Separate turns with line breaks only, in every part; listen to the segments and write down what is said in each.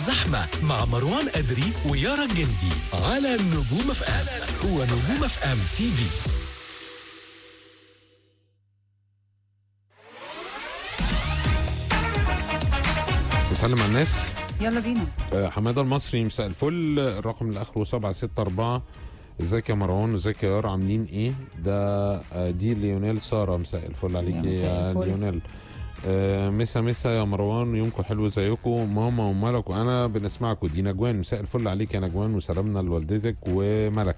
زحمة مع مروان أدري ويارا الجندي على نجوم اف ام هو نجوم اف ام تي في
نسلم على الناس
يلا بينا
آه، حماده المصري مساء الفل الرقم اللي اخره 764 ازيك يا مروان ازيك يا يارا عاملين ايه ده آه، دي ليونيل ساره مساء الفل عليك
يا مساء
يا
الفل.
ليونيل آه، مسا مسا يا مروان يومكم حلو زيكم ماما وملك وانا بنسمعكم دي نجوان مساء الفل عليك يا نجوان وسلامنا لوالدتك وملك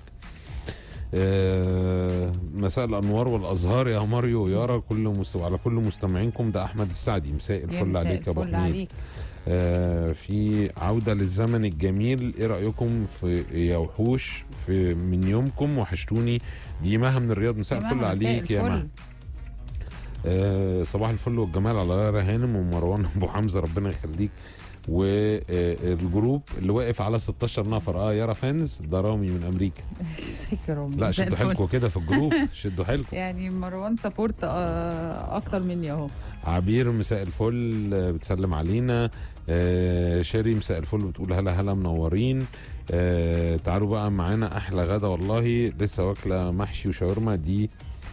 آه، مساء الانوار والازهار يا ماريو ويارا كل مست... على كل مستمعينكم ده احمد السعدي مساء
يا
الفل
مساء
عليك يا ابو
الفل
حميد
عليك
آه، في عودة للزمن الجميل ايه رأيكم في يا وحوش في من يومكم وحشتوني دي مها من الرياض مساء
يا
الفل
مها، مساء
عليك يا
الفل.
مها آه، صباح الفل والجمال على يارا هانم ومروان ابو حمزه ربنا يخليك والجروب اللي واقف على 16 نفر اه يارا فانز ده رامي من امريكا
فكرة
لا
مساء
شدوا
الفل.
حيلكم كده في الجروب شدوا حيلكم
يعني مروان سبورت آه، اكتر مني اهو
عبير مساء الفل آه، بتسلم علينا آه، شيري مساء الفل بتقول هلا هلا منورين آه، تعالوا بقى معانا احلى غدا والله لسه واكله محشي وشاورما دي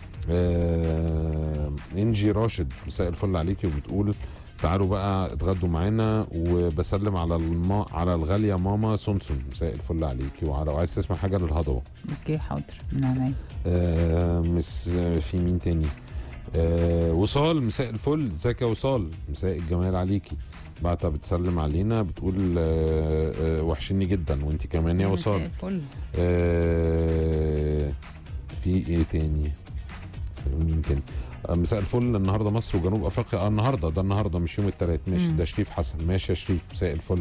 آه، انجي راشد مساء الفل عليكي وبتقول تعالوا بقى اتغدوا معانا وبسلم على الما على الغاليه ماما سونسون مساء الفل عليكي وعلى وعايز تسمع حاجه للهضبه
اوكي حاضر من عينيا
آه، مس في مين تاني آه وصال مساء الفل ازيك يا وصال مساء الجمال عليكي بعتها بتسلم علينا بتقول آه آه وحشني جدا وانت كمان يا
مساء
وصال
الفل
آه في ايه تاني مين تاني آه، مساء الفل النهارده مصر وجنوب افريقيا آه النهارده ده النهارده مش يوم الثلاث ماشي
مم.
ده شريف حسن ماشي يا شريف مساء الفل